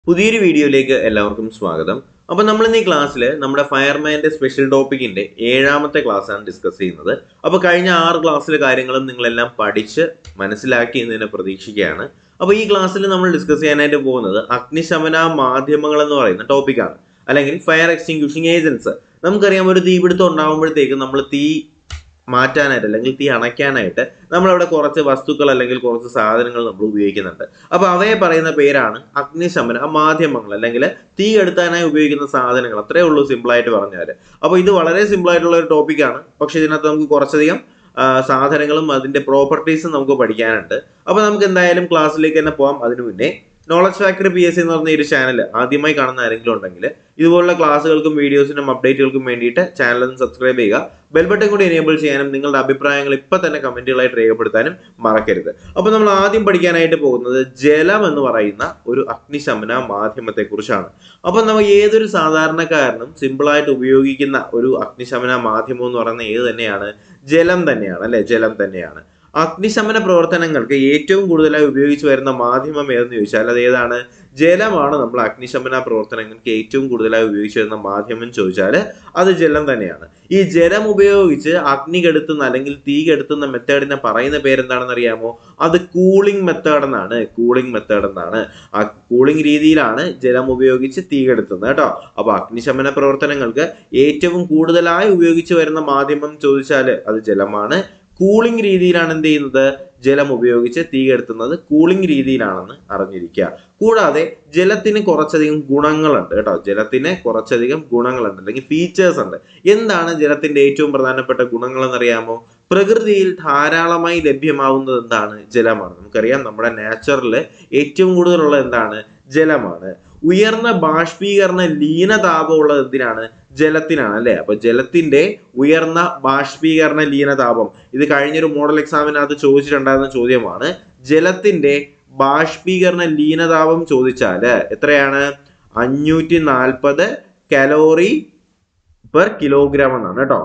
പുതിയൊരു വീഡിയോയിലേക്ക് എല്ലാവർക്കും സ്വാഗതം അപ്പോൾ നമ്മൾ ഇന്ന് ഈ ക്ലാസ്സിൽ നമ്മുടെ ഫയർമാൻ്റെ സ്പെഷ്യൽ ടോപ്പിക്കിന്റെ ഏഴാമത്തെ ക്ലാസ്സാണ് ഡിസ്കസ് ചെയ്യുന്നത് അപ്പോൾ കഴിഞ്ഞ ആറ് ക്ലാസ്സിലെ കാര്യങ്ങളും നിങ്ങളെല്ലാം പഠിച്ച് മനസ്സിലാക്കി എന്നതിനെ പ്രതീക്ഷിക്കുകയാണ് അപ്പോൾ ഈ ക്ലാസ്സിൽ നമ്മൾ ഡിസ്കസ് ചെയ്യാനായിട്ട് പോകുന്നത് അഗ്നിശമന മാധ്യമങ്ങൾ എന്ന് പറയുന്ന ടോപ്പിക്കാണ് അല്ലെങ്കിൽ ഫയർ എക്സ്റ്റിങ്ക്യൂഷിംഗ് ഏജൻസ് നമുക്കറിയാം ഒരു തീപിടുത്തം ഉണ്ടാകുമ്പോഴത്തേക്കും നമ്മൾ തീ മാറ്റാനായിട്ട് അല്ലെങ്കിൽ തീ അണയ്ക്കാനായിട്ട് നമ്മളവിടെ കുറച്ച് വസ്തുക്കൾ അല്ലെങ്കിൽ കുറച്ച് സാധനങ്ങൾ നമ്മൾ ഉപയോഗിക്കുന്നുണ്ട് അപ്പൊ അവയെ പറയുന്ന പേരാണ് അഗ്നിശമന മാധ്യമങ്ങൾ അല്ലെങ്കിൽ തീ കെടുത്താനായി ഉപയോഗിക്കുന്ന സാധനങ്ങൾ അത്രേ ഉള്ളൂ സിമ്പിൾ ആയിട്ട് പറഞ്ഞാൽ അപ്പോൾ ഇത് വളരെ സിമ്പിൾ ആയിട്ടുള്ള ഒരു ടോപ്പിക്കാണ് പക്ഷെ ഇതിനകത്ത് നമുക്ക് കുറച്ചധികം ആ, സാധനങ്ങളും അതിന്റെ പ്രോപ്പർട്ടീസും നമുക്ക് പഠിക്കാനുണ്ട് അപ്പോൾ നമുക്ക് എന്തായാലും ക്ലാസ്സിലേക്ക് തന്നെ പോകാം അതിനു മുന്നേ knowledge factory P S C എന്ന് പറഞ്ഞ ഈ ഒരു ചാനൽ ആദ്യമായി കാണുന്ന ആരെങ്കിലും ഉണ്ടെങ്കിൽ ഇതുപോലുള്ള ക്ലാസ്സുകൾക്കും വീഡിയോസിനും അപ്ഡേറ്റുകൾക്കും വേണ്ടിയിട്ട് ചാനൽ ഒന്ന് സബ്സ്ക്രൈബ് ചെയ്യുക ബെൽ ബട്ടൺ കൂടി എനേബിൾ ചെയ്യാനും നിങ്ങളുടെ അഭിപ്രായങ്ങൾ ഇപ്പൊ തന്നെ കമന്റുകളായിട്ട് രേഖപ്പെടുത്താനും മറക്കരുത് അപ്പൊ നമ്മൾ ആദ്യം പഠിക്കാനായിട്ട് പോകുന്നത് ജലം എന്ന് പറയുന്ന ഒരു അഗ്നിശമന മാധ്യമത്തെ കുറിച്ചാണ് അപ്പൊ നമ്മൾ ഏതൊരു സാധാരണക്കാരനും സിമ്പിളായിട്ട് ഉപയോഗിക്കുന്ന ഒരു അഗ്നിശമന മാധ്യമം എന്ന് പറയുന്നത് ഏത് തന്നെയാണ് ജലം തന്നെയാണ് അല്ലെ ജലം തന്നെയാണ് അഗ്നിശമന പ്രവർത്തനങ്ങൾക്ക് ഏറ്റവും കൂടുതലായി ഉപയോഗിച്ച് വരുന്ന മാധ്യമം ഏതെന്ന് ചോദിച്ചാൽ അത് ഏതാണ് ജലമാണ് നമ്മൾ അഗ്നിശമന പ്രവർത്തനങ്ങൾക്ക് ഏറ്റവും കൂടുതലായി ഉപയോഗിച്ച് വരുന്ന മാധ്യമം ചോദിച്ചാൽ അത് ജലം തന്നെയാണ് ഈ ജലം ഉപയോഗിച്ച് അഗ്നി കെടുത്തുന്ന അല്ലെങ്കിൽ തീ കെടുത്തുന്ന മെത്തേഡിനെ പറയുന്ന പേരെന്താണെന്ന് അറിയാമോ അത് കൂളിംഗ് മെത്തേഡ് എന്നാണ് കൂളിംഗ് മെത്തേഡ് എന്നാണ് ആ കൂളിംഗ് രീതിയിലാണ് ജലം ഉപയോഗിച്ച് തീ കെടുത്തുന്നത് കേട്ടോ അപ്പൊ അഗ്നിശമന പ്രവർത്തനങ്ങൾക്ക് ഏറ്റവും കൂടുതലായി ഉപയോഗിച്ച് വരുന്ന മാധ്യമം ചോദിച്ചാൽ അത് ജലമാണ് കൂളിംഗ് രീതിയിലാണ് എന്ത് ചെയ്യുന്നത് ജലം ഉപയോഗിച്ച് തീ കെടുത്തുന്നത് കൂളിംഗ് രീതിയിലാണെന്ന് അറിഞ്ഞിരിക്കുക കൂടാതെ ജലത്തിന് കുറച്ചധികം ഗുണങ്ങളുണ്ട് കേട്ടോ ജലത്തിന് കുറച്ചധികം ഗുണങ്ങളുണ്ട് അല്ലെങ്കിൽ ഫീച്ചേഴ്സ് ഉണ്ട് എന്താണ് ജലത്തിന്റെ ഏറ്റവും പ്രധാനപ്പെട്ട ഗുണങ്ങൾ എന്നറിയാമോ പ്രകൃതിയിൽ ധാരാളമായി ലഭ്യമാവുന്നത് എന്താണ് ജലമാണ് നമുക്കറിയാം നമ്മുടെ നാച്ചുറലിൽ ഏറ്റവും കൂടുതലുള്ള എന്താണ് ജലമാണ് ഉയർന്ന ബാഷ്പീകരണ ലീനതാപമുള്ളത് എന്തിനാണ് ജലത്തിനാണ് അല്ലെ അപ്പൊ ജലത്തിന്റെ ഉയർന്ന ബാഷ്പീകരണ ലീനതാപം ഇത് കഴിഞ്ഞൊരു മോഡൽ എക്സാമിനകത്ത് ചോദിച്ചിട്ടുണ്ടായിരുന്ന ചോദ്യമാണ് ജലത്തിന്റെ ബാഷ്പീകരണ ലീനതാപം ചോദിച്ചാല് എത്രയാണ് അഞ്ഞൂറ്റി നാൽപ്പത് കലോറി പെർ കിലോഗ്രാം എന്നാണ് കേട്ടോ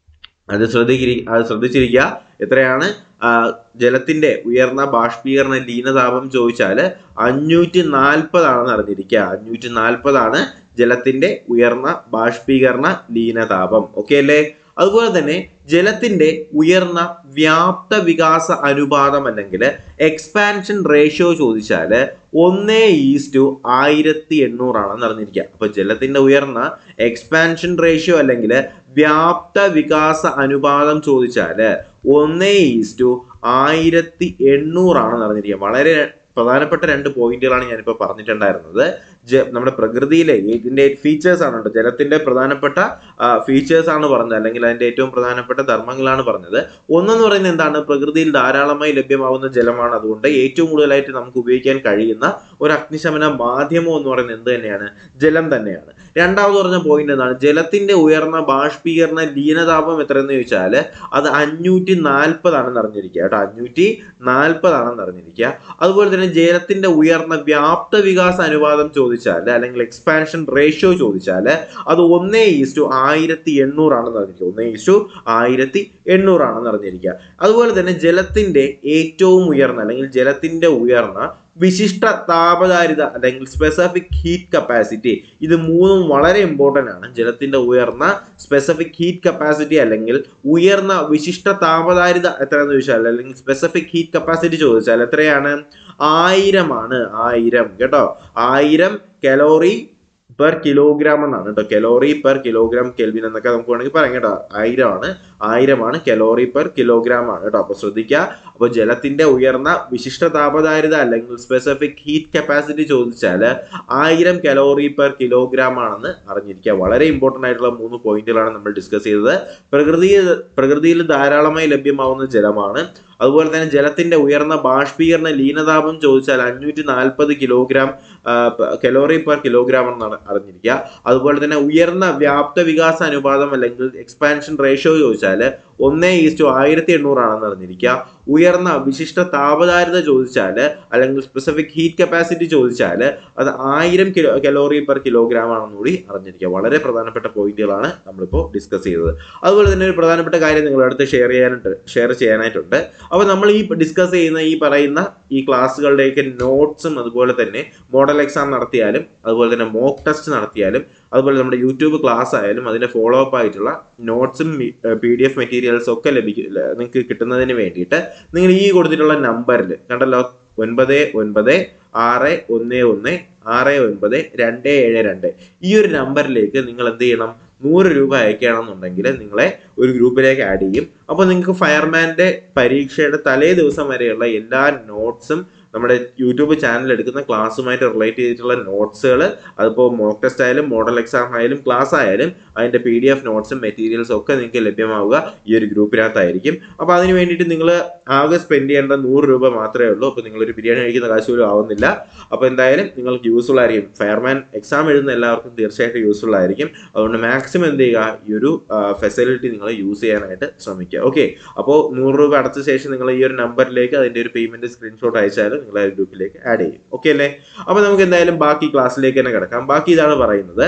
അത് ശ്രദ്ധിച്ചിരി അത് ശ്രദ്ധിച്ചിരിക്കുക എത്രയാണ് ആ, ജലത്തിന്റെ ഉയർന്ന ബാഷ്പീകരണ ലീനതാപം ചോദിച്ചാൽ അഞ്ഞൂറ്റി നാൽപ്പതാണെന്ന് അറിഞ്ഞിരിക്കുക അഞ്ഞൂറ്റി നാൽപ്പതാണ് ജലത്തിന്റെ ഉയർന്ന ബാഷ്പീകരണ ലീനതാപം ഓക്കെ അല്ലേ അതുപോലെ തന്നെ ജലത്തിന്റെ ഉയർന്ന വ്യാപ്ത വികാസ അനുപാതം അല്ലെങ്കിൽ എക്സ്പാൻഷൻ റേഷ്യോ ചോദിച്ചാൽ ഒന്നേ ഈസ്റ്റു ആയിരത്തി എണ്ണൂറാണെന്ന് അറിഞ്ഞിരിക്കുക അപ്പൊ ജലത്തിന്റെ ഉയർന്ന എക്സ്പാൻഷൻ റേഷ്യോ അല്ലെങ്കിൽ വ്യാപ്ത വികാസ അനുപാതം ചോദിച്ചാൽ ഒന്നേ ഈസ്റ്റു ആയിരത്തി എണ്ണൂറാണെന്ന് അറിഞ്ഞിരിക്കുക വളരെ പ്രധാനപ്പെട്ട രണ്ട് പോയിന്റുകളാണ് ഞാനിപ്പോൾ പറഞ്ഞിട്ടുണ്ടായിരുന്നത് ജ നമ്മുടെ പ്രകൃതിയിലെ ഇതിന്റെ ഫീച്ചേഴ്സ് ആണ് കേട്ടോ ജലത്തിന്റെ പ്രധാനപ്പെട്ട ഫീച്ചേഴ്സ് ആണ് പറഞ്ഞത് അല്ലെങ്കിൽ അതിന്റെ ഏറ്റവും പ്രധാനപ്പെട്ട ധർമ്മങ്ങളാണ് പറഞ്ഞത് ഒന്നെന്ന് പറയുന്നത് എന്താണ് പ്രകൃതിയിൽ ധാരാളമായി ലഭ്യമാവുന്ന ജലമാണ് അതുകൊണ്ട് ഏറ്റവും കൂടുതലായിട്ട് നമുക്ക് ഉപയോഗിക്കാൻ കഴിയുന്ന ഒരു അഗ്നിശമന മാധ്യമം എന്ന് പറയുന്നത് എന്ത് തന്നെയാണ് ജലം തന്നെയാണ് രണ്ടാമത് പറഞ്ഞ പോയിന്റ് എന്താണ് ജലത്തിന്റെ ഉയർന്ന ബാഷ്പീകരണ ലീനതാപം എത്രയെന്ന് ചോദിച്ചാൽ അത് അഞ്ഞൂറ്റി നാൽപ്പതാണെന്ന് അറിഞ്ഞിരിക്കുക കേട്ടോ അഞ്ഞൂറ്റി നാൽപ്പതാണെന്ന് അറിഞ്ഞിരിക്കുക അതുപോലെ തന്നെ ജലത്തിന്റെ ഉയർന്ന വ്യാപ്ത വികാസ അനുപാതം ചോദിച്ചാൽ അല്ലെങ്കിൽ എക്സ്പാൻഷൻ റേഷ്യോ ചോദിച്ചാൽ അത് ഒന്നേ ഈസ്റ്റു ആയിരത്തി എണ്ണൂറാണെന്ന് അറിഞ്ഞിരിക്കുക ഒന്നേ ഈസ്റ്റു ആയിരത്തി എണ്ണൂറാണെന്ന് അറിഞ്ഞിരിക്കുക അതുപോലെ തന്നെ ജലത്തിന്റെ ഏറ്റവും ഉയർന്ന അല്ലെങ്കിൽ ജലത്തിന്റെ ഉയർന്ന വിശിഷ്ട താപധാരിത അല്ലെങ്കിൽ സ്പെസിഫിക് ഹീറ്റ് കപ്പാസിറ്റി ഇത് മൂന്നും വളരെ ഇമ്പോർട്ടൻ്റ് ആണ് ജലത്തിന്റെ ഉയർന്ന സ്പെസിഫിക് ഹീറ്റ് കപ്പാസിറ്റി അല്ലെങ്കിൽ ഉയർന്ന വിശിഷ്ട താപധാരിത എത്രയാണെന്ന് ചോദിച്ചാൽ അല്ലെങ്കിൽ സ്പെസിഫിക് ഹീറ്റ് കപ്പാസിറ്റി ചോദിച്ചാൽ എത്രയാണ് ആയിരമാണ് ആയിരം കേട്ടോ ആയിരം കലോറി പെർ കിലോഗ്രാം എന്നാണ് കേട്ടോ കലോറി പെർ കിലോഗ്രാം കെൽവിൻ എന്നൊക്കെ നമുക്ക് വേണമെങ്കിൽ പറയാം കേട്ടോ ആയിരമാണ് ആയിരമാണ് കലോറി പെർ കിലോഗ്രാം ആണ് കേട്ടോ അപ്പൊ ശ്രദ്ധിക്കുക അപ്പോൾ ജലത്തിന്റെ ഉയർന്ന വിശിഷ്ട താപധാരിത അല്ലെങ്കിൽ സ്പെസിഫിക് ഹീറ്റ് കപ്പാസിറ്റി ചോദിച്ചാൽ ആയിരം കലോറി പെർ കിലോഗ്രാം ആണെന്ന് അറിഞ്ഞിരിക്കുക വളരെ ഇമ്പോർട്ടൻ്റ് ആയിട്ടുള്ള മൂന്ന് പോയിന്റുകളാണ് നമ്മൾ ഡിസ്കസ് ചെയ്തത് പ്രകൃതി പ്രകൃതിയിൽ ധാരാളമായി ലഭ്യമാവുന്ന ജലമാണ് അതുപോലെ തന്നെ ജലത്തിന്റെ ഉയർന്ന ബാഷ്പീകരണ ലീനതാപം ചോദിച്ചാൽ അഞ്ഞൂറ്റി നാൽപ്പത് കിലോഗ്രാം കലോറി പെർ കിലോഗ്രാം എന്നാണ് അറിഞ്ഞിരിക്കുക അതുപോലെ തന്നെ ഉയർന്ന വ്യാപ്ത വികാസ അനുപാതം അല്ലെങ്കിൽ എക്സ്പാൻഷൻ റേഷ്യോ ചോദിച്ചാൽ ഒന്നേ ഈസ്റ്റു ആയിരത്തി എണ്ണൂറാണെന്ന് അറിഞ്ഞിരിക്കുക ഉയർന്ന വിശിഷ്ട താപധാരിത ചോദിച്ചാൽ അല്ലെങ്കിൽ സ്പെസിഫിക് ഹീറ്റ് കപ്പാസിറ്റി ചോദിച്ചാൽ അത് ആയിരം കിലോ കലോറി പെർ കിലോഗ്രാം ആണെന്ന് കൂടി അറിഞ്ഞിരിക്കുക വളരെ പ്രധാനപ്പെട്ട പോയിന്റുകളാണ് നമ്മളിപ്പോൾ ഡിസ്കസ് ചെയ്തത് അതുപോലെ തന്നെ ഒരു പ്രധാനപ്പെട്ട കാര്യം നിങ്ങളുടെ അടുത്ത് ഷെയർ ചെയ്യാനായിട്ട് ഷെയർ ചെയ്യാനായിട്ടുണ്ട് അപ്പോൾ നമ്മൾ ഈ ഡിസ്കസ് ചെയ്യുന്ന ഈ പറയുന്ന ഈ ക്ലാസ്സുകളുടെയൊക്കെ നോട്ട്സും അതുപോലെ തന്നെ മോഡൽ എക്സാം നടത്തിയാലും അതുപോലെ തന്നെ മോക്ക് ടെസ്റ്റ് നടത്തിയാലും അതുപോലെ നമ്മുടെ യൂട്യൂബ് ക്ലാസ് ആയാലും അതിന്റെ ഫോളോ അപ്പ് ആയിട്ടുള്ള നോട്ട്സും പി ഡി എഫ് മെറ്റീരിയൽസും ഒക്കെ ലഭിക്കും നിങ്ങൾക്ക് കിട്ടുന്നതിന് വേണ്ടിയിട്ട് നിങ്ങൾ ഈ കൊടുത്തിട്ടുള്ള നമ്പറിൽ കണ്ടല്ലോ ഒൻപത് ഒൻപത് ആറ് ഒന്ന് ഒന്ന് ആറ് ഒൻപത് രണ്ട് ഏഴ് രണ്ട് ഈ ഒരു നമ്പറിലേക്ക് നിങ്ങൾ എന്ത് ചെയ്യണം നൂറ് രൂപ അയക്കുകയാണെന്നുണ്ടെങ്കിൽ നിങ്ങളെ ഒരു ഗ്രൂപ്പിലേക്ക് ആഡ് ചെയ്യും അപ്പോൾ നിങ്ങൾക്ക് ഫയർമാൻ്റെ പരീക്ഷയുടെ തലേ ദിവസം വരെയുള്ള എല്ലാ നോട്ട്സും നമ്മുടെ യൂട്യൂബ് ചാനൽ എടുക്കുന്ന ക്ലാസ്സുമായിട്ട് റിലേറ്റ് ചെയ്തിട്ടുള്ള നോട്ട്സുകൾ അതിപ്പോൾ മോക്ക് ടെസ്റ്റ് ആയാലും മോഡൽ എക്സാം ആയാലും ക്ലാസ് ആയാലും അതിൻ്റെ പി ഡി എഫ് നോട്ട്സും മെറ്റീരിയൽസും ഒക്കെ നിങ്ങൾക്ക് ലഭ്യമാവുക ഈ ഒരു ഗ്രൂപ്പിനകത്തായിരിക്കും അപ്പോൾ അതിന് വേണ്ടിയിട്ട് നിങ്ങൾ ആകെ സ്പെൻഡ് ചെയ്യേണ്ട നൂറ് രൂപ മാത്രമേ ഉള്ളൂ അപ്പോൾ നിങ്ങളൊരു ബിരിയാണി കഴിക്കുന്ന കാശ് പോലും ആവുന്നില്ല അപ്പോൾ എന്തായാലും നിങ്ങൾക്ക് യൂസ്ഫുൾ ആയിരിക്കും ഫയർമാൻ എക്സാം എഴുതുന്ന എല്ലാവർക്കും തീർച്ചയായിട്ടും യൂസ്ഫുൾ ആയിരിക്കും അതുകൊണ്ട് മാക്സിമം എന്ത് ചെയ്യുക ഈ ഒരു ഫെസിലിറ്റി നിങ്ങൾ യൂസ് ചെയ്യാനായിട്ട് ശ്രമിക്കുക ഓക്കെ അപ്പോൾ നൂറ് രൂപ അടച്ച ശേഷം നിങ്ങൾ ഈ ഒരു നമ്പറിലേക്ക് അതിൻ്റെ ഒരു പേയ്മെന്റ് സ്ക്രീൻഷോട്ട് അയച്ചാൽ നിങ്ങൾ ആ ഗ്രൂപ്പിലേക്ക് ആഡ് ചെയ്യും ഓക്കെ അല്ലേ അപ്പോൾ നമുക്ക് എന്തായാലും ബാക്കി ക്ലാസ്സിലേക്ക് തന്നെ കിടക്കാം ബാക്കി ഇതാണ് പറയുന്നത്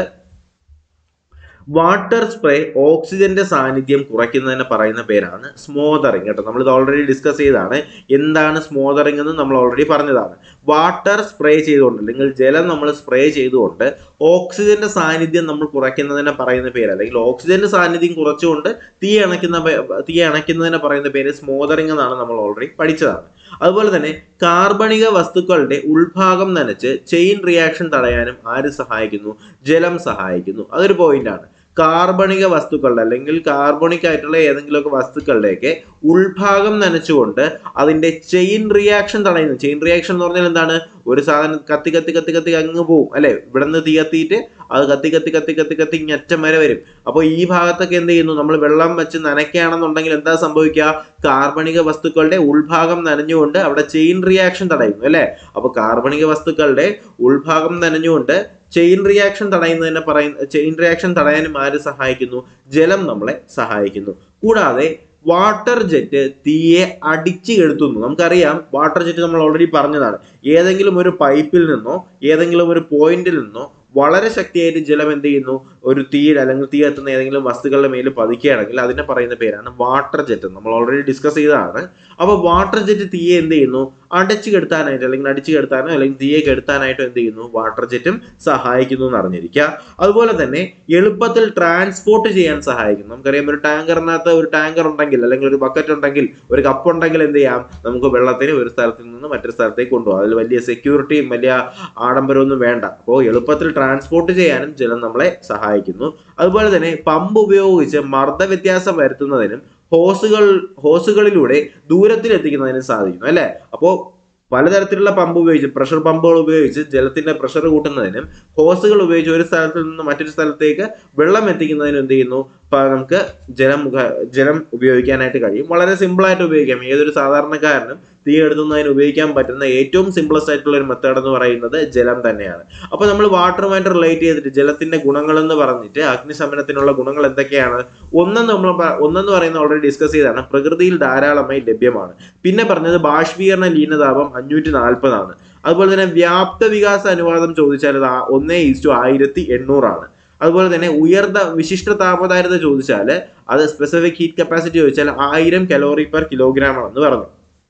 വാട്ടർ സ്പ്രേ ഓക്സിജന്റെ സാന്നിധ്യം കുറയ്ക്കുന്നതിന് പറയുന്ന പേരാണ് സ്മോദറിങ് കേട്ടോ നമ്മൾ ഇത് ഓൾറെഡി ഡിസ്കസ് ചെയ്താണ് എന്താണ് സ്മോദറിങ് എന്ന് നമ്മൾ ഓൾറെഡി പറഞ്ഞതാണ് വാട്ടർ സ്പ്രേ ചെയ്തുകൊണ്ട് അല്ലെങ്കിൽ ജലം നമ്മൾ സ്പ്രേ ചെയ്തുകൊണ്ട് ഓക്സിജന്റെ സാന്നിധ്യം നമ്മൾ കുറയ്ക്കുന്നതിനെ പറയുന്ന പേര് അല്ലെങ്കിൽ ഓക്സിജന്റെ സാന്നിധ്യം കുറച്ചുകൊണ്ട് തീ അണയ്ക്കുന്ന തീ അണയ്ക്കുന്നതിനെ പറയുന്ന പേര് സ്മോദറിങ് എന്നാണ് നമ്മൾ ഓൾറെഡി പഠിച്ചതാണ് അതുപോലെ തന്നെ കാർബണിക വസ്തുക്കളുടെ ഉൾഭാഗം നനച്ച് ചെയിൻ റിയാക്ഷൻ തടയാനും ആര് സഹായിക്കുന്നു ജലം സഹായിക്കുന്നു അതൊരു പോയിന്റാണ് കാർബണിക വസ്തുക്കളുടെ അല്ലെങ്കിൽ കാർബണിക് ആയിട്ടുള്ള ഏതെങ്കിലുമൊക്കെ വസ്തുക്കളുടെയൊക്കെ ഉൾഭാഗം നനച്ചുകൊണ്ട് അതിന്റെ ചെയിൻ റിയാക്ഷൻ തടയുന്നു ചെയിൻ റിയാക്ഷൻ എന്ന് പറഞ്ഞാൽ എന്താണ് ഒരു സാധനം കത്തി കത്തി കത്തി കത്തി അങ്ങ് പോവും അല്ലെ ഇവിടെ നിന്ന് തീ കത്തിയിട്ട് അത് കത്തി കത്തി കത്തി കത്തി കത്തി ഇങ്ങറ്റം വരെ വരും അപ്പോൾ ഈ ഭാഗത്തൊക്കെ എന്ത് ചെയ്യുന്നു നമ്മൾ വെള്ളം വെച്ച് നനയ്ക്കുകയാണെന്നുണ്ടെങ്കിൽ എന്താ സംഭവിക്കുക കാർബണിക വസ്തുക്കളുടെ ഉൾഭാഗം നനഞ്ഞുകൊണ്ട് അവിടെ ചെയിൻ റിയാക്ഷൻ തടയുന്നു അല്ലെ അപ്പോൾ കാർബണിക വസ്തുക്കളുടെ ഉൾഭാഗം നനഞ്ഞുകൊണ്ട് ചെയിൻ റിയാക്ഷൻ തടയുന്നതിനെ പറയുന്ന ചെയിൻ റിയാക്ഷൻ തടയാനും ആര് സഹായിക്കുന്നു ജലം നമ്മളെ സഹായിക്കുന്നു കൂടാതെ വാട്ടർ ജെറ്റ് തീയെ അടിച്ചു കെടുത്തുന്നു നമുക്കറിയാം വാട്ടർ ജെറ്റ് നമ്മൾ ഓൾറെഡി പറഞ്ഞതാണ് ഏതെങ്കിലും ഒരു പൈപ്പിൽ നിന്നോ ഏതെങ്കിലും ഒരു പോയിന്റിൽ നിന്നോ വളരെ ശക്തിയായിട്ട് ജലം എന്ത് ചെയ്യുന്നു ഒരു തീയിൽ അല്ലെങ്കിൽ തീ എത്തുന്ന ഏതെങ്കിലും വസ്തുക്കളുടെ മേൽ പതിക്കുകയാണെങ്കിൽ അതിനെ പറയുന്ന പേരാണ് വാട്ടർ ജെറ്റ് നമ്മൾ ഓൾറെഡി ഡിസ്കസ് ചെയ്തതാണ് അപ്പോൾ വാട്ടർ ജെറ്റ് തീയെ എന്ത് ചെയ്യുന്നു അടച്ചു കെടുത്താനായിട്ട് അല്ലെങ്കിൽ അടിച്ചു കെടുത്താനോ അല്ലെങ്കിൽ തീയെ കെടുത്താനായിട്ടോ എന്ത് ചെയ്യുന്നു വാട്ടർ ജെറ്റും സഹായിക്കുന്നു എന്ന് അറിഞ്ഞിരിക്കുക അതുപോലെ തന്നെ എളുപ്പത്തിൽ ട്രാൻസ്പോർട്ട് ചെയ്യാൻ സഹായിക്കുന്നു നമുക്കറിയാം ഒരു ടാങ്കറിനകത്ത് ഒരു ടാങ്കർ ഉണ്ടെങ്കിൽ അല്ലെങ്കിൽ ഒരു ബക്കറ്റ് ഉണ്ടെങ്കിൽ ഒരു കപ്പ് ഉണ്ടെങ്കിൽ എന്ത് ചെയ്യാം നമുക്ക് വെള്ളത്തിന് ഒരു സ്ഥലത്ത് നിന്ന് മറ്റൊരു സ്ഥലത്തേക്ക് കൊണ്ടുപോകാം അതിൽ വലിയ സെക്യൂരിറ്റിയും വലിയ ആഡംബരമൊന്നും വേണ്ട അപ്പോൾ എളുപ്പത്തിൽ ട്രാൻസ്പോർട്ട് ചെയ്യാനും ജലം നമ്മളെ സഹായിക്കുന്നു അതുപോലെ തന്നെ പമ്പ് ഉപയോഗിച്ച് മർദ്ദ വ്യത്യാസം വരുത്തുന്നതിനും ഹോസുകൾ ഹോസുകളിലൂടെ ദൂരത്തിൽ എത്തിക്കുന്നതിനും സാധിക്കുന്നു അല്ലെ അപ്പോൾ പലതരത്തിലുള്ള പമ്പ് ഉപയോഗിച്ച് പ്രഷർ പമ്പുകൾ ഉപയോഗിച്ച് ജലത്തിന്റെ പ്രഷർ കൂട്ടുന്നതിനും ഹോസുകൾ ഉപയോഗിച്ച് ഒരു സ്ഥലത്ത് നിന്ന് മറ്റൊരു സ്ഥലത്തേക്ക് വെള്ളം എത്തിക്കുന്നതിനും എന്ത് ചെയ്യുന്നു ഇപ്പൊ നമുക്ക് ജലം മുഖ ജലം ഉപയോഗിക്കാനായിട്ട് കഴിയും വളരെ സിമ്പിൾ ആയിട്ട് ഉപയോഗിക്കാം ഏതൊരു സാധാരണക്കാരനും തീ എടുത്തുന്നതിന് ഉപയോഗിക്കാൻ പറ്റുന്ന ഏറ്റവും സിമ്പിളസ്റ്റ് ആയിട്ടുള്ള ഒരു മെത്തേഡ് എന്ന് പറയുന്നത് ജലം തന്നെയാണ് അപ്പൊ നമ്മൾ വാട്ടറുമായിട്ട് റിലേറ്റ് ചെയ്തിട്ട് ജലത്തിന്റെ ഗുണങ്ങൾ എന്ന് പറഞ്ഞിട്ട് അഗ്നിശമനത്തിനുള്ള ഗുണങ്ങൾ എന്തൊക്കെയാണ് ഒന്നെന്ന് നമ്മൾ പ- ഒന്നെന്ന് പറയുന്നത് ഓൾറെഡി ഡിസ്കസ് ചെയ്താണ് പ്രകൃതിയിൽ ധാരാളമായി ലഭ്യമാണ് പിന്നെ പറഞ്ഞത് ബാഷ്പീകരണ ലീനതാപം അഞ്ഞൂറ്റി നാൽപ്പതാണ് അതുപോലെ തന്നെ വ്യാപ്ത വികാസ അനുപാതം ചോദിച്ചാൽ അത് ആ- ഒന്നേ ഈസ്റ്റു ആയിരത്തി എണ്ണൂറാണ് അതുപോലെ തന്നെ ഉയർന്ന വിശിഷ്ട താപധാരിത ചോദിച്ചാൽ അത് സ്പെസിഫിക് ഹീറ്റ് കപ്പാസിറ്റി ചോദിച്ചാൽ ആയിരം കലോറി പെർ കിലോഗ്രാം ആണെന്ന് പറഞ്ഞു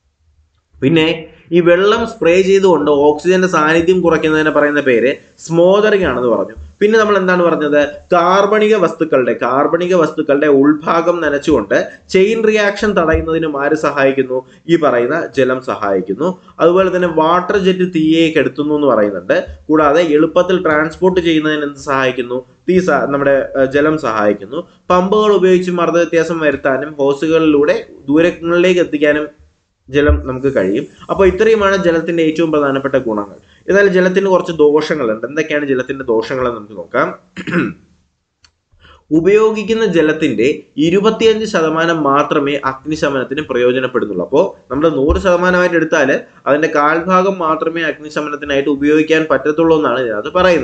പിന്നെ ഈ വെള്ളം സ്പ്രേ ചെയ്തുകൊണ്ട് ഓക്സിജന്റെ സാന്നിധ്യം കുറയ്ക്കുന്നതിന് പറയുന്ന പേര് സ്മോദറിംഗ് ആണെന്ന് പറഞ്ഞു പിന്നെ നമ്മൾ എന്താണ് പറഞ്ഞത് കാർബണിക വസ്തുക്കളുടെ കാർബണിക വസ്തുക്കളുടെ ഉൾഭാഗം നനച്ചുകൊണ്ട് ചെയിൻ റിയാക്ഷൻ തടയുന്നതിനും ആര് സഹായിക്കുന്നു ഈ പറയുന്ന ജലം സഹായിക്കുന്നു അതുപോലെ തന്നെ വാട്ടർ ജെറ്റ് തീയെ കെടുത്തുന്നു എന്ന് പറയുന്നുണ്ട് കൂടാതെ എളുപ്പത്തിൽ ട്രാൻസ്പോർട്ട് ചെയ്യുന്നതിന് എന്ത് സഹായിക്കുന്നു തീ സ- നമ്മുടെ ഏർ, ജലം സഹായിക്കുന്നു പമ്പുകൾ ഉപയോഗിച്ച് മർദ്ദ വ്യത്യാസം വരുത്താനും ഹോസുകളിലൂടെ ദൂരങ്ങളിലേക്ക് എത്തിക്കാനും ജലം നമുക്ക് കഴിയും അപ്പോൾ ഇത്രയുമാണ് ജലത്തിന്റെ ഏറ്റവും പ്രധാനപ്പെട്ട ഗുണങ്ങൾ എന്നാൽ ജലത്തിന് കുറച്ച് ദോഷങ്ങളുണ്ട് എന്തൊക്കെയാണ് ജലത്തിന്റെ ദോഷങ്ങൾ എന്ന് നമുക്ക് നോക്കാം ഉപയോഗിക്കുന്ന ജലത്തിന്റെ ഇരുപത്തിയഞ്ച് ശതമാനം മാത്രമേ അഗ്നിശമനത്തിന് പ്രയോജനപ്പെടുന്നുള്ളൂ അപ്പോൾ നമ്മൾ നൂറ് ശതമാനമായിട്ട് എടുത്താൽ അതിന്റെ കാൽഭാഗം മാത്രമേ അഗ്നിശമനത്തിനായിട്ട് ഉപയോഗിക്കാൻ പറ്റത്തുള്ളൂ എന്നാണ് ഇതിനകത്ത് പറയുന്നത്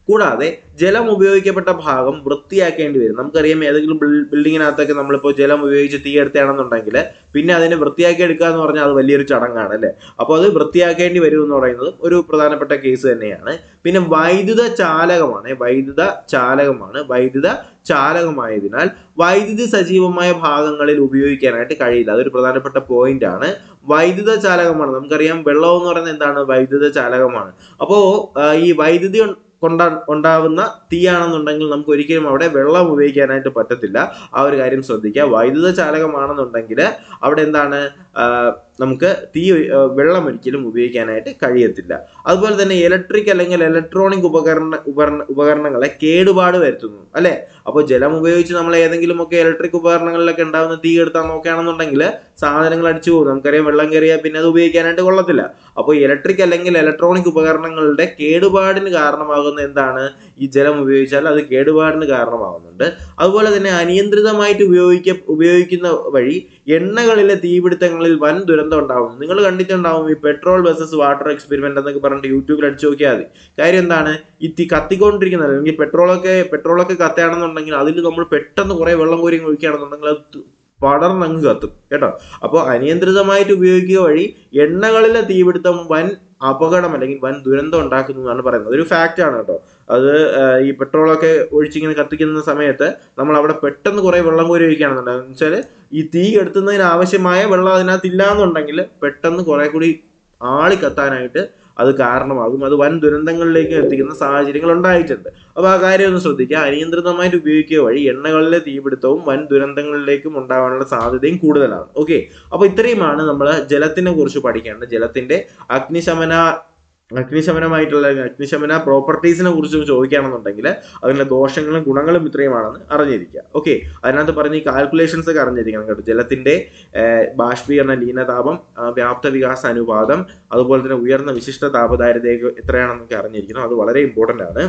കൂടാതെ ജലം ഉപയോഗിക്കപ്പെട്ട ഭാഗം വൃത്തിയാക്കേണ്ടി വരും നമുക്കറിയാം ഏതെങ്കിലും ബിൽ- ബിൽഡിങ്ങിനകത്തൊക്കെ നമ്മളിപ്പോൾ ജലം ഉപയോഗിച്ച് തീ എടുത്താണെന്നുണ്ടെങ്കിൽ പിന്നെ അതിനെ വൃത്തിയാക്കി എടുക്കുക എന്ന് പറഞ്ഞാൽ അത് വലിയൊരു ചടങ്ങാണ് അല്ലേ അപ്പോൾ അത് വൃത്തിയാക്കേണ്ടി വരും എന്ന് പറയുന്നത് ഒരു പ്രധാനപ്പെട്ട കേസ് തന്നെയാണ് പിന്നെ വൈദ്യുത ചാലകമാണ് വൈദ്യുത ചാലകമാണ് വൈദ്യുത ചാലകമായതിനാൽ വൈദ്യുതി സജീവമായ ഭാഗങ്ങളിൽ ഉപയോഗിക്കാനായിട്ട് കഴിയില്ല അതൊരു പ്രധാനപ്പെട്ട പോയിന്റ് ആണ് വൈദ്യുത ചാലകമാണ് നമുക്കറിയാം വെള്ളം എന്ന് പറയുന്നത് എന്താണ് വൈദ്യുത ചാലകമാണ് അപ്പോൾ ഈ വൈദ്യുതി ഉൺ- കൊണ്ടാ ഉണ്ടാവുന്ന തീയാണെന്നുണ്ടെങ്കിൽ നമുക്ക് ഒരിക്കലും അവിടെ വെള്ളം ഉപയോഗിക്കാനായിട്ട് പറ്റത്തില്ല ആ ഒരു കാര്യം ശ്രദ്ധിക്കുക വൈദ്യുത ചാലകമാണെന്നുണ്ടെങ്കിൽ അവിടെ എന്താണ് ആ, നമുക്ക് തീ ആ, വെള്ളം ഒരിക്കലും ഉപയോഗിക്കാനായിട്ട് കഴിയത്തില്ല അതുപോലെ തന്നെ ഇലക്ട്രിക് അല്ലെങ്കിൽ ഇലക്ട്രോണിക് ഉപകരണ ഉപകരണ ഉപകരണങ്ങളെ കേടുപാട് വരുത്തുന്നു അല്ലെ അപ്പോൾ ജലം ഉപയോഗിച്ച് നമ്മൾ ഏതെങ്കിലും ഒക്കെ ഇലക്ട്രിക് ഉപകരണങ്ങളിലൊക്കെ ഉണ്ടാകുന്ന തീ എടുത്താൽ നോക്കുകയാണെന്നുണ്ടെങ്കിൽ സാധനങ്ങൾ അടിച്ചു പോകും നമുക്കറിയാം വെള്ളം കയറിയാൽ പിന്നെ അത് ഉപയോഗിക്കാനായിട്ട് കൊള്ളത്തില്ല അപ്പോൾ ഇലക്ട്രിക് അല്ലെങ്കിൽ ഇലക്ട്രോണിക് ഉപകരണങ്ങളുടെ കേടുപാടിന് കാരണമാകുന്ന എന്താണ് ഈ ജലം ഉപയോഗിച്ചാൽ അത് കേടുപാടിന് കാരണമാകുന്നുണ്ട് അതുപോലെ തന്നെ അനിയന്ത്രിതമായിട്ട് ഉപയോഗിക്ക ഉപയോഗിക്കുന്ന വഴി എണ്ണകളിലെ തീപിടുത്തങ്ങളിൽ വൻ ദുരന്തം ഉണ്ടാവും നിങ്ങൾ കണ്ടിട്ടുണ്ടാവും ഈ പെട്രോൾ വേഴ്സസ് വാട്ടർ എക്സ്പെരിമെന്റ് എന്നൊക്കെ പറഞ്ഞിട്ട് യൂട്യൂബിൽ അടിച്ചു നോക്കിയാൽ മതി കാര്യം എന്താണ് ഈ തീ കത്തിക്കൊണ്ടിരിക്കുന്നത് അല്ലെങ്കിൽ പെട്രോളൊക്കെ പെട്രോളൊക്കെ കത്തുകയാണെന്നുണ്ടെങ്കിൽ അതിൽ നമ്മൾ പെട്ടെന്ന് കുറെ വെള്ളം കോരി ഒഴിക്കുകയാണെന്നുണ്ടെങ്കിൽ അത് തു- പടർന്നങ്ങ് കത്തും കേട്ടോ അപ്പോൾ അനിയന്ത്രിതമായിട്ട് ഉപയോഗിക്കുക വഴി എണ്ണകളിലെ തീപിടുത്തം വൻ അപകടം അല്ലെങ്കിൽ വൻ ദുരന്തം ഉണ്ടാക്കുന്നു എന്നാണ് പറയുന്നത് ഒരു ഫാക്റ്റ് ആണ് കേട്ടോ അത് ആ, ഈ പെട്രോളൊക്കെ ഒഴിച്ചിങ്ങനെ കത്തിക്കുന്ന സമയത്ത് നമ്മൾ അവിടെ പെട്ടെന്ന് കുറെ വെള്ളം കോരി ഒഴിക്കുകയാണെന്നുണ്ടെങ്കിൽ എന്ന് വെച്ചാൽ ഈ തീ കെടുത്തുന്നതിന് ആവശ്യമായ വെള്ളം അതിനകത്ത് ഇല്ല എന്നുണ്ടെങ്കിൽ പെട്ടെന്ന് കുറെ കൂടി ആളി കത്താനായിട്ട് അത് കാരണമാകും അത് വൻ ദുരന്തങ്ങളിലേക്ക് എത്തിക്കുന്ന സാഹചര്യങ്ങൾ ഉണ്ടായിട്ടുണ്ട് അപ്പോൾ ആ കാര്യം ഒന്ന് ശ്രദ്ധിക്കുക അനിയന്ത്രിതമായിട്ട് ഉപയോഗിക്കുക വഴി എണ്ണകളിലെ തീപിടുത്തവും വൻ ദുരന്തങ്ങളിലേക്കും ഉണ്ടാകാനുള്ള സാധ്യതയും കൂടുതലാണ് ഓക്കെ അപ്പോൾ ഇത്രയുമാണ് നമ്മൾ ജലത്തിനെ കുറിച്ച് പഠിക്കേണ്ടത് ജലത്തിന്റെ അഗ്നിശമന അഗ്നിശമനമായിട്ടുള്ള അഗ്നിശമന പ്രോപ്പർട്ടീസിനെ കുറിച്ച് ചോദിക്കുകയാണെന്നുണ്ടെങ്കിൽ അതിന്റെ ദോഷങ്ങളും ഗുണങ്ങളും ഇത്രയുമാണെന്ന് അറിഞ്ഞിരിക്കുക ഓക്കെ അതിനകത്ത് പറഞ്ഞ ഈ കാൽക്കുലേഷൻസ് ഒക്കെ അറിഞ്ഞിരിക്കണം കേട്ടോ ജലത്തിന്റെ ഏർ, ബാഷ്പീകരണ ലീനതാപം ആ, വ്യാപ്ത വികാസ അനുപാതം അതുപോലെ തന്നെ ഉയർന്ന വിശിഷ്ട താപധാരിതയൊക്കെ എത്രയാണെന്നൊക്കെ അറിഞ്ഞിരിക്കണം അത് വളരെ ഇമ്പോർട്ടന്റ് ആണ്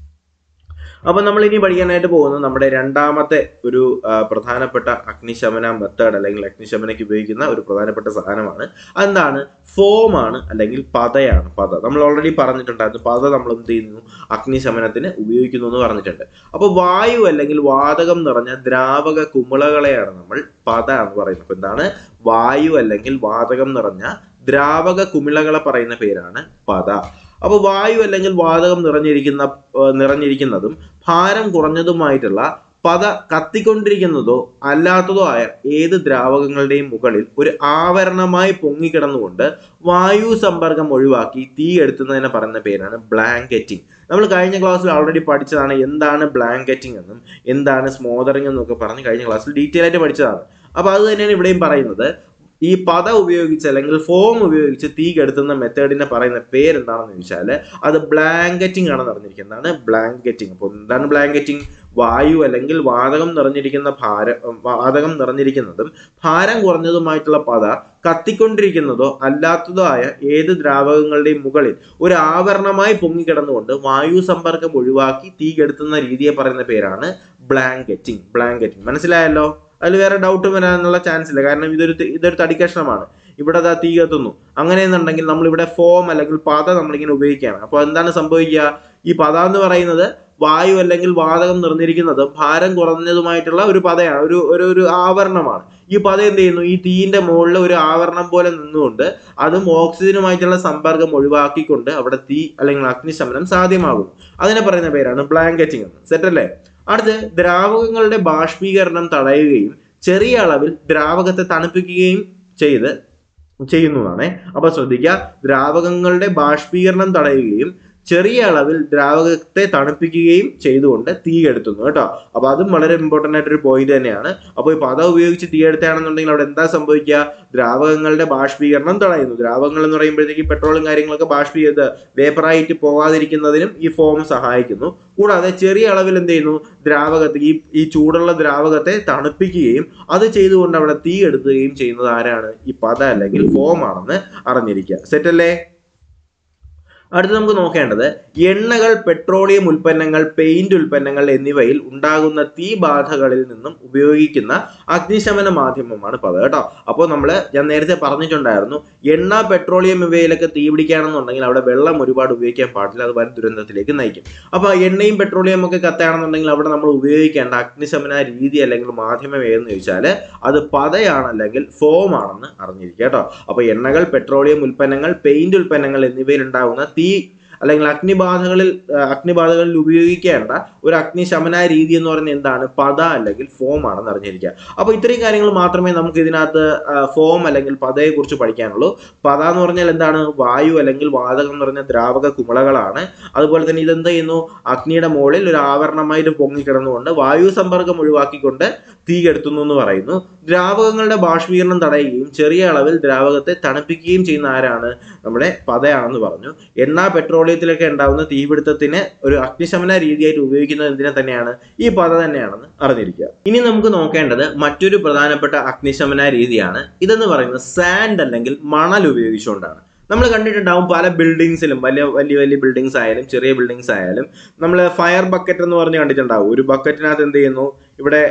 അപ്പൊ നമ്മൾ ഇനി പഠിക്കാനായിട്ട് പോകുന്നത് നമ്മുടെ രണ്ടാമത്തെ ഒരു ആ, പ്രധാനപ്പെട്ട അഗ്നിശമന മെത്തേഡ് അല്ലെങ്കിൽ അഗ്നിശമനയ്ക്ക് ഉപയോഗിക്കുന്ന ഒരു പ്രധാനപ്പെട്ട സാധനമാണ് അതെന്താണ് ഫോം ആണ് അല്ലെങ്കിൽ പതയാണ് പത നമ്മൾ ഓൾറെഡി പറഞ്ഞിട്ടുണ്ടായിരുന്നു പത നമ്മൾ എന്ത് ചെയ്യുന്നു അഗ്നിശമനത്തിന് ഉപയോഗിക്കുന്നു എന്ന് പറഞ്ഞിട്ടുണ്ട് അപ്പോൾ വായു അല്ലെങ്കിൽ വാതകം നിറഞ്ഞ ദ്രാവക കുമിളകളെയാണ് നമ്മൾ പത എന്ന് പറയുന്നത് അപ്പൊ എന്താണ് വായു അല്ലെങ്കിൽ വാതകം നിറഞ്ഞ ദ്രാവക കുമിളകളെ പറയുന്ന പേരാണ് പത അപ്പോൾ വായു അല്ലെങ്കിൽ വാതകം നിറഞ്ഞിരിക്കുന്ന ഏർ നിറഞ്ഞിരിക്കുന്നതും ഭാരം കുറഞ്ഞതുമായിട്ടുള്ള പത കത്തിക്കൊണ്ടിരിക്കുന്നതോ അല്ലാത്തതോ ആയ ഏത് ദ്രാവകങ്ങളുടെയും മുകളിൽ ഒരു ആവരണമായി പൊങ്ങിക്കിടന്നുകൊണ്ട് വായു സമ്പർക്കം ഒഴിവാക്കി തീ എടുത്തുന്നതിനെ പറയുന്ന പേരാണ് ബ്ലാങ്കറ്റിംഗ് നമ്മൾ കഴിഞ്ഞ ക്ലാസ്സിൽ ഓൾറെഡി പഠിച്ചതാണ് എന്താണ് ബ്ലാങ്കറ്റിംഗ് എന്നും എന്താണ് സ്മോദറിംഗ് എന്നും ഒക്കെ പറഞ്ഞ് കഴിഞ്ഞ ക്ലാസ്സിൽ ഡീറ്റെയിൽ ആയിട്ട് പഠിച്ചതാണ് അപ്പോൾ അത് തന്നെയാണ് ഇവിടെയും പറയുന്നത് ഈ പത ഉപയോഗിച്ച് അല്ലെങ്കിൽ ഫോം ഉപയോഗിച്ച് തീ കെടുത്തുന്ന മെത്തേഡിനെ പറയുന്ന പേരെന്താണെന്ന് ചോദിച്ചാൽ അത് ബ്ലാങ്കറ്റിംഗ് ആണെന്ന് അറിഞ്ഞിരിക്കുന്നതാണ് ബ്ലാങ്കറ്റിംഗ് അപ്പോൾ എന്താണ് ബ്ലാങ്കറ്റിംഗ് വായു അല്ലെങ്കിൽ വാതകം നിറഞ്ഞിരിക്കുന്ന ഭാര വാതകം നിറഞ്ഞിരിക്കുന്നതും ഭാരം കുറഞ്ഞതുമായിട്ടുള്ള പത കത്തിക്കൊണ്ടിരിക്കുന്നതോ അല്ലാത്തതോ ആയ ഏത് ദ്രാവകങ്ങളുടെയും മുകളിൽ ഒരു ആവരണമായി പൊങ്ങിക്കിടന്നുകൊണ്ട് വായു സമ്പർക്കം ഒഴിവാക്കി തീ കെടുത്തുന്ന രീതിയെ പറയുന്ന പേരാണ് ബ്ലാങ്കറ്റിംഗ് ബ്ലാങ്കറ്റിംഗ് മനസ്സിലായല്ലോ അതിൽ വേറെ ഡൗട്ട് വരാനുള്ള ചാൻസ് ഇല്ല കാരണം ഇതൊരു ത- ഇതൊരു തടിക്കഷ്ണമാണ് ഇവിടെ ദാ തീ കത്തുന്നു അങ്ങനെയെന്നുണ്ടെങ്കിൽ നമ്മൾ ഇവിടെ ഫോം അല്ലെങ്കിൽ പത നമ്മളിങ്ങനെ ഉപയോഗിക്കുകയാണ് അപ്പോൾ എന്താണ് സംഭവിക്കുക ഈ പത എന്ന് പറയുന്നത് വായു അല്ലെങ്കിൽ വാതകം നിറഞ്ഞിരിക്കുന്നത് ഭാരം കുറഞ്ഞതുമായിട്ടുള്ള ഒരു പതയാണ് ഒരു ഒരു ഒരു ആവരണമാണ് ഈ പത എന്ത് ചെയ്യുന്നു ഈ തീയിന്റെ മുകളിൽ ഒരു ആവരണം പോലെ നിന്നുകൊണ്ട് അതും ഓക്സിജനുമായിട്ടുള്ള സമ്പർക്കം ഒഴിവാക്കിക്കൊണ്ട് അവിടെ തീ അല്ലെങ്കിൽ അഗ്നിശമനം സാധ്യമാകുന്നു അതിനെ പറയുന്ന പേരാണ് ബ്ലാങ്കറ്റിംഗ് എന്ന് സെറ്റ് അല്ലേ അടുത്ത് ദ്രാവകങ്ങളുടെ ബാഷ്പീകരണം തടയുകയും ചെറിയ അളവിൽ ദ്രാവകത്തെ തണുപ്പിക്കുകയും ചെയ്ത് ചെയ്യുന്നതാണ് അപ്പൊ ശ്രദ്ധിക്കുക ദ്രാവകങ്ങളുടെ ബാഷ്പീകരണം തടയുകയും ചെറിയ അളവിൽ ദ്രാവകത്തെ തണുപ്പിക്കുകയും ചെയ്തുകൊണ്ട് തീ കെടുത്തുന്നു കേട്ടോ അപ്പൊ അതും വളരെ ഇമ്പോർട്ടന്റ് ആയിട്ടൊരു പോയിന്റ് തന്നെയാണ് അപ്പോൾ ഈ പത ഉപയോഗിച്ച് തീ എടുത്താണെന്നുണ്ടെങ്കിൽ അവിടെ എന്താ സംഭവിക്കുക ദ്രാവകങ്ങളുടെ ബാഷ്പീകരണം തടയുന്നു ദ്രാവകങ്ങൾ എന്ന് പറയുമ്പോഴത്തേക്ക് പെട്രോളും കാര്യങ്ങളൊക്കെ ബാഷ്പീകൃത വേപ്പറായിട്ട് പോകാതിരിക്കുന്നതിനും ഈ ഫോം സഹായിക്കുന്നു കൂടാതെ ചെറിയ അളവിൽ എന്ത് ചെയ്യുന്നു ദ്രാവകത്തെ ഈ ഈ ചൂടുള്ള ദ്രാവകത്തെ തണുപ്പിക്കുകയും അത് ചെയ്തുകൊണ്ട് അവിടെ തീ എടുക്കുകയും ചെയ്യുന്നത് ആരാണ് ഈ പത അല്ലെങ്കിൽ ഫോം ആണെന്ന് അറിഞ്ഞിരിക്കുക സെറ്റ് അല്ലേ അടുത്ത് നമുക്ക് നോക്കേണ്ടത് എണ്ണകൾ പെട്രോളിയം ഉൽപ്പന്നങ്ങൾ പെയിന്റ് ഉൽപ്പന്നങ്ങൾ എന്നിവയിൽ ഉണ്ടാകുന്ന തീബാധകളിൽ നിന്നും ഉപയോഗിക്കുന്ന അഗ്നിശമന മാധ്യമമാണ് പത കേട്ടോ അപ്പോൾ നമ്മൾ ഞാൻ നേരത്തെ പറഞ്ഞിട്ടുണ്ടായിരുന്നു എണ്ണ പെട്രോളിയം ഇവയിലൊക്കെ തീ പിടിക്കുകയാണെന്നുണ്ടെങ്കിൽ അവിടെ വെള്ളം ഒരുപാട് ഉപയോഗിക്കാൻ പാടില്ല അത് വൻ ദുരന്തത്തിലേക്ക് നയിക്കും അപ്പോൾ എണ്ണയും പെട്രോളിയം ഒക്കെ കത്തുകയാണെന്നുണ്ടെങ്കിൽ അവിടെ നമ്മൾ ഉപയോഗിക്കേണ്ട അഗ്നിശമന രീതി അല്ലെങ്കിൽ മാധ്യമം ഏതെന്ന് ചോദിച്ചാൽ അത് പതയാണ് അല്ലെങ്കിൽ ഫോം ആണെന്ന് അറിഞ്ഞിരിക്കുക കേട്ടോ അപ്പോൾ എണ്ണകൾ പെട്രോളിയം ഉൽപ്പന്നങ്ങൾ പെയിന്റ് ഉൽപ്പന്നങ്ങൾ എന്നിവയിൽ ഉണ്ടാകുന്ന തീ അല്ലെങ്കിൽ അഗ്നിബാധകളിൽ ആ, അഗ്നിബാധകളിൽ ഉപയോഗിക്കേണ്ട ഒരു അഗ്നിശമന രീതി എന്ന് പറയുന്നത് എന്താണ് പത അല്ലെങ്കിൽ ഫോം ആണെന്ന് അറിഞ്ഞിരിക്കുക അപ്പോൾ ഇത്രയും കാര്യങ്ങൾ മാത്രമേ നമുക്ക് ഇതിനകത്ത് ഫോം അല്ലെങ്കിൽ പതയെ കുറിച്ച് പഠിക്കാനുള്ളൂ പത എന്ന് പറഞ്ഞാൽ എന്താണ് വായു അല്ലെങ്കിൽ വാതകം എന്ന് പറഞ്ഞ ദ്രാവക കുമിളകളാണ് അതുപോലെ തന്നെ ഇതെന്ത് ചെയ്യുന്നു അഗ്നിയുടെ മുകളിൽ ഒരു ആവരണമായിട്ട് പൊങ്ങിക്കിടന്നുകൊണ്ട് വായു സമ്പർക്കം ഒഴിവാക്കിക്കൊണ്ട് തീ കെടുത്തുന്നു എന്ന് പറയുന്നു ദ്രാവകങ്ങളുടെ ബാഷ്പീകരണം തടയുകയും ചെറിയ അളവിൽ ദ്രാവകത്തെ തണുപ്പിക്കുകയും ചെയ്യുന്ന ആരാണ് നമ്മുടെ പതയാണെന്ന് പറഞ്ഞു എണ്ണ പെട്രോളിയത്തിലൊക്കെ ഉണ്ടാകുന്ന തീപിടുത്തത്തിന് ഒരു അഗ്നിശമന രീതിയായിട്ട് ഉപയോഗിക്കുന്നത് എന്തിനെ തന്നെയാണ് ഈ പത തന്നെയാണെന്ന് അറിഞ്ഞിരിക്കുക ഇനി നമുക്ക് നോക്കേണ്ടത് മറ്റൊരു പ്രധാനപ്പെട്ട അഗ്നിശമന രീതിയാണ് ഇതെന്ന് പറയുന്നത് സാൻഡ് അല്ലെങ്കിൽ മണൽ ഉപയോഗിച്ചുകൊണ്ടാണ് നമ്മൾ കണ്ടിട്ടുണ്ടാവും പല ബിൽഡിങ്സിലും വലിയ വലിയ വലിയ ബിൽഡിങ്സ് ആയാലും ചെറിയ ബിൽഡിങ്സ് ആയാലും നമ്മൾ ഫയർ ബക്കറ്റ് എന്ന് പറഞ്ഞ് കണ്ടിട്ടുണ്ടാവും ഒരു ബക്കറ്റിനകത്ത് എന്ത് ചെയ്യുന്നു ഇവിടെ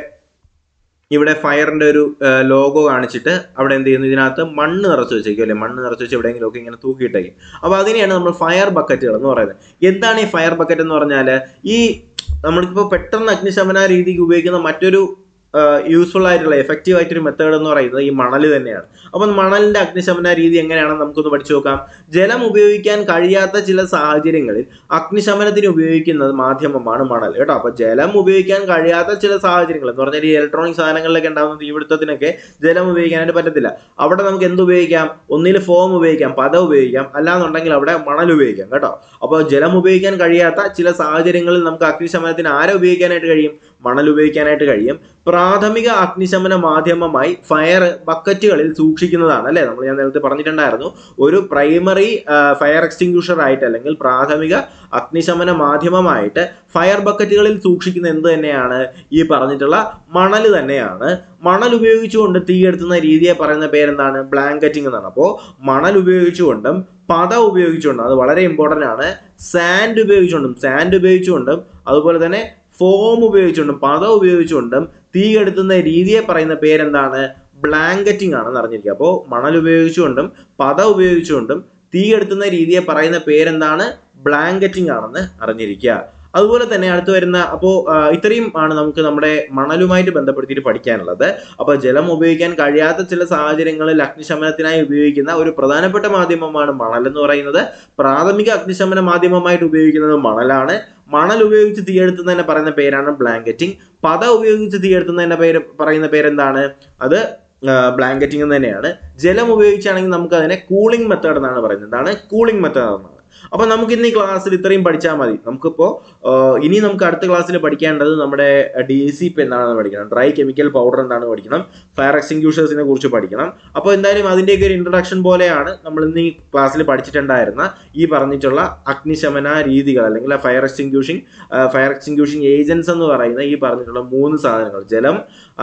ഇവിടെ ഫയറിന്റെ ഒരു ലോഗോ കാണിച്ചിട്ട് അവിടെ എന്ത് ചെയ്യുന്നു ഇതിനകത്ത് മണ്ണ് നിറച്ച് വെച്ചേക്കും അല്ലെ മണ്ണ് നിറച്ച് വെച്ച് എവിടെയെങ്കിലും ഒക്കെ ഇങ്ങനെ തൂക്കിയിട്ടേക്കും അപ്പോൾ അതിനെയാണ് നമ്മൾ ഫയർ ബക്കറ്റുകൾ എന്ന് പറയുന്നത് എന്താണ് ഈ ഫയർ ബക്കറ്റ് എന്ന് പറഞ്ഞാൽ ഈ നമ്മളിപ്പോൾ പെട്ടെന്ന് അഗ്നിശമന രീതിക്ക് ഉപയോഗിക്കുന്ന മറ്റൊരു യൂസ്ഫുൾ ആയിട്ടുള്ള എഫക്റ്റീവ് ആയിട്ടൊരു മെത്തേഡ് എന്ന് പറയുന്നത് ഈ മണൽ തന്നെയാണ് അപ്പം മണലിന്റെ അഗ്നിശമന രീതി എങ്ങനെയാണെന്ന് നമുക്കൊന്ന് പഠിച്ചു നോക്കാം ജലം ഉപയോഗിക്കാൻ കഴിയാത്ത ചില സാഹചര്യങ്ങളിൽ അഗ്നിശമനത്തിന് ഉപയോഗിക്കുന്നത് മാധ്യമമാണ് മണൽ കേട്ടോ അപ്പൊ ജലം ഉപയോഗിക്കാൻ കഴിയാത്ത ചില സാഹചര്യങ്ങൾ എന്ന് പറഞ്ഞാൽ ഈ ഇലക്ട്രോണിക് സാധനങ്ങളിലൊക്കെ ഉണ്ടാകുന്ന തീപിടുത്തത്തിനൊക്കെ ജലം ഉപയോഗിക്കാനായിട്ട് പറ്റത്തില്ല അവിടെ നമുക്ക് എന്ത് ഉപയോഗിക്കാം ഒന്നിൽ ഫോം ഉപയോഗിക്കാം പത ഉപയോഗിക്കാം അല്ലാന്നുണ്ടെങ്കിൽ അവിടെ മണൽ ഉപയോഗിക്കാം കേട്ടോ അപ്പോൾ ജലം ഉപയോഗിക്കാൻ കഴിയാത്ത ചില സാഹചര്യങ്ങളിൽ നമുക്ക് അഗ്നിശമനത്തിന് ആരെ ഉപയോഗിക്കാനായിട്ട് കഴിയും മണൽ ഉപയോഗിക്കാനായിട്ട് കഴിയും പ്രാഥമിക അഗ്നിശമന മാധ്യമമായി ഫയർ ബക്കറ്റുകളിൽ സൂക്ഷിക്കുന്നതാണ് അല്ലെ നമ്മൾ ഞാൻ നേരത്തെ പറഞ്ഞിട്ടുണ്ടായിരുന്നു ഒരു പ്രൈമറി ഫയർ എക്സ്റ്റിങ്ക്യൂഷർ ആയിട്ട് അല്ലെങ്കിൽ പ്രാഥമിക അഗ്നിശമന മാധ്യമമായിട്ട് ഫയർ ബക്കറ്റുകളിൽ സൂക്ഷിക്കുന്ന എന്ത് തന്നെയാണ് ഈ പറഞ്ഞിട്ടുള്ള മണൽ തന്നെയാണ് മണൽ ഉപയോഗിച്ചുകൊണ്ട് തീയെടുത്തുന്ന രീതിയെ പറയുന്ന പേരെന്താണ് ബ്ലാങ്കറ്റിംഗ് എന്നാണ് അപ്പോൾ മണൽ ഉപയോഗിച്ചുകൊണ്ടും പത ഉപയോഗിച്ചുകൊണ്ടും അത് വളരെ ഇമ്പോർട്ടൻ്റ് ആണ് സാൻഡ് ഉപയോഗിച്ചുകൊണ്ടും സാൻഡ് ഉപയോഗിച്ചുകൊണ്ടും അതുപോലെ തന്നെ ഫോം ഉപയോഗിച്ചുകൊണ്ടും പത ഉപയോഗിച്ചുകൊണ്ടും തീ കെടുത്തുന്ന രീതിയെ പറയുന്ന പേരെന്താണ് ബ്ലാങ്കറ്റിംഗ് ആണെന്ന് അറിഞ്ഞിരിക്കുക അപ്പോൾ മണൽ ഉപയോഗിച്ചുകൊണ്ടും പത ഉപയോഗിച്ചുകൊണ്ടും തീ കെടുത്തുന്ന രീതിയെ പറയുന്ന പേരെന്താണ് ബ്ലാങ്കറ്റിംഗ് ആണെന്ന് അറിഞ്ഞിരിക്കുക അതുപോലെ തന്നെ അടുത്ത് വരുന്ന അപ്പോൾ ഇത്രയും ആണ് നമുക്ക് നമ്മുടെ മണലുമായിട്ട് ബന്ധപ്പെടുത്തിയിട്ട് പഠിക്കാനുള്ളത് അപ്പോൾ ജലം ഉപയോഗിക്കാൻ കഴിയാത്ത ചില സാഹചര്യങ്ങളിൽ അഗ്നിശമനത്തിനായി ഉപയോഗിക്കുന്ന ഒരു പ്രധാനപ്പെട്ട മാധ്യമമാണ് മണൽ എന്ന് പറയുന്നത് പ്രാഥമിക അഗ്നിശമന മാധ്യമമായിട്ട് ഉപയോഗിക്കുന്നത് മണലാണ് മണൽ ഉപയോഗിച്ച് തീയെടുത്തുന്നതിനെ പറയുന്ന പേരാണ് ബ്ലാങ്കറ്റിംഗ് പത ഉപയോഗിച്ച് തീയെടുത്തുന്നതിന്റെ പേര് പറയുന്ന പേരെന്താണ് അത് ബ്ലാങ്കറ്റിംഗ് തന്നെയാണ് ജലം ഉപയോഗിച്ചാണെങ്കിൽ നമുക്ക് അതിനെ കൂളിംഗ് മെത്തേഡ് എന്നാണ് പറയുന്നത് എന്താണ് കൂളിംഗ് മെത്തേഡ് എന്നാണ് അപ്പൊ നമുക്ക് ഇന്ന് ഈ ക്ലാസ്സിൽ ഇത്രയും പഠിച്ചാൽ മതി നമുക്കിപ്പോ ഇനി നമുക്ക് അടുത്ത ക്ലാസ്സിൽ പഠിക്കേണ്ടത് നമ്മുടെ ഡി സി പി എന്താണെന്ന് പഠിക്കണം ഡ്രൈ കെമിക്കൽ പൗഡർ എന്താണ് പഠിക്കണം ഫയർ എക്സ്റ്റിങ്ക്യൂഷേഴ്സിനെ കുറിച്ച് പഠിക്കണം അപ്പോൾ എന്തായാലും അതിൻ്റെയൊക്കെ ഒരു ഇൻട്രഡക്ഷൻ പോലെയാണ് നമ്മൾ ഇന്ന് ഈ ക്ലാസ്സിൽ പഠിച്ചിട്ടുണ്ടായിരുന്ന ഈ പറഞ്ഞിട്ടുള്ള അഗ്നിശമന രീതികൾ അല്ലെങ്കിൽ fire extinguishing fire extinguishing agents എന്ന് പറയുന്ന ഈ പറഞ്ഞിട്ടുള്ള മൂന്ന് സാധനങ്ങൾ ജലം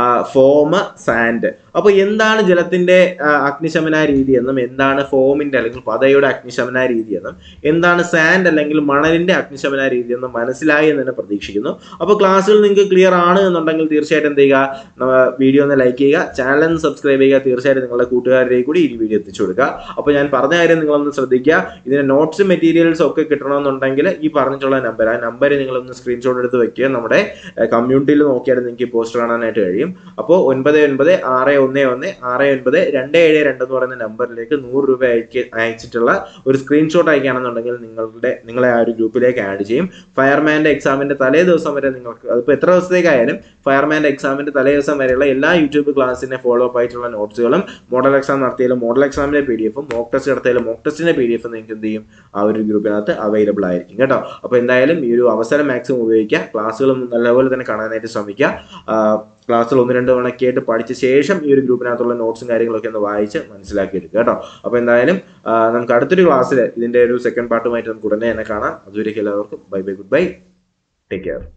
ഫോം സാൻഡ് അപ്പോൾ എന്താണ് ജലത്തിന്റെ അഗ്നിശമന രീതി എന്നും എന്താണ് ഫോമിന്റെ അല്ലെങ്കിൽ പതയുടെ അഗ്നിശമന രീതി എന്നും എന്താണ് സാൻഡ് അല്ലെങ്കിൽ മണലിന്റെ അഗ്നിശമന രീതി എന്നും മനസ്സിലായി എന്ന് തന്നെ പ്രതീക്ഷിക്കുന്നു അപ്പോൾ ക്ലാസ്സുകൾ നിങ്ങൾക്ക് ക്ലിയർ ആണ് എന്നുണ്ടെങ്കിൽ തീർച്ചയായിട്ടും എന്ത് ചെയ്യുക വീഡിയോ ഒന്ന് ലൈക്ക് ചെയ്യുക ചാനൽ ഒന്ന് സബ്സ്ക്രൈബ് ചെയ്യുക തീർച്ചയായിട്ടും നിങ്ങളുടെ കൂട്ടുകാരിലേക്ക് കൂടി ഈ വീഡിയോ എത്തിച്ചു കൊടുക്കുക അപ്പോൾ ഞാൻ പറഞ്ഞ കാര്യം നിങ്ങളൊന്ന് ശ്രദ്ധിക്കുക ഇതിന്റെ നോട്ട്സ് മെറ്റീരിയൽസ് ഒക്കെ കിട്ടണമെന്നുണ്ടെങ്കിൽ ഈ പറഞ്ഞിട്ടുള്ള നമ്പർ ആ നമ്പർ നിങ്ങളൊന്ന് സ്ക്രീൻഷോട്ട് എടുത്ത് വെക്കുക നമ്മുടെ കമ്മ്യൂണിറ്റിയിൽ നോക്കിയാൽ നിങ്ങൾക്ക് പോസ്റ്റ് കാണാനായിട്ട് കഴിയും അപ്പോൾ ഒൻപത് ഒൻപത് ആറ് ഒന്ന് ഒന്ന് ആറ് ഒൻപത് രണ്ട് ഏഴ് രണ്ട് എന്ന് പറയുന്ന നമ്പറിലേക്ക് നൂറ് രൂപ അയക്കി അയച്ചിട്ടുള്ള ഒരു സ്ക്രീൻഷോട്ട് അയക്കുകയാണെന്നുണ്ടെങ്കിൽ നിങ്ങളുടെ നിങ്ങളെ ആ ഒരു ഗ്രൂപ്പിലേക്ക് ആഡ് ചെയ്യും ഫയർമാൻ്റെ എക്സാമിന്റെ തലേ ദിവസം വരെ നിങ്ങൾക്ക് അതിപ്പോൾ എത്ര ദിവസത്തേക്കായാലും ഫയർമാൻ്റെ എക്സാമിന്റെ തലേ ദിവസം വരെയുള്ള എല്ലാ യൂട്യൂബ് ക്ലാസ്സിനെ ഫോളോ അപ്പ് ആയിട്ടുള്ള നോട്ട്സുകളും മോഡൽ എക്സാം നടത്തിയാലും മോഡൽ എക്സാമിന്റെ പി ഡി എഫും മോക്ക് ടെസ്റ്റ് നടത്തിയാലും മോക്ക് ടെസ്റ്റിന്റെ പി ഡി എഫ് നിങ്ങൾക്ക് എന്ത് ചെയ്യും ആ ഒരു ഗ്രൂപ്പിനകത്ത് അവൈലബിൾ ആയിരിക്കും കേട്ടോ അപ്പോൾ എന്തായാലും ഈ ഒരു അവസരം മാക്സിമം ഉപയോഗിക്കുക ക്ലാസ്സുകളും നല്ലപോലെ തന്നെ കാണാനായിട്ട് ശ്രമിക്കുക ക്ലാസ്സിൽ ഒന്ന് രണ്ട് തവണ കേട്ട് പഠിച്ച ശേഷം ഈ ഒരു ഗ്രൂപ്പിനകത്തുള്ള നോട്ട്സും കാര്യങ്ങളൊക്കെ ഒന്ന് വായിച്ച് മനസ്സിലാക്കി എടുക്കുക കേട്ടോ അപ്പോൾ എന്തായാലും നമുക്ക് അടുത്തൊരു ക്ലാസ്സിൽ ഇതിന്റെ ഒരു സെക്കൻഡ് പാർട്ടുമായിട്ട് നമുക്ക് ഉടനെ തന്നെ കാണാം അതുവരേക്കും എല്ലാവർക്കും bye bye good bye take care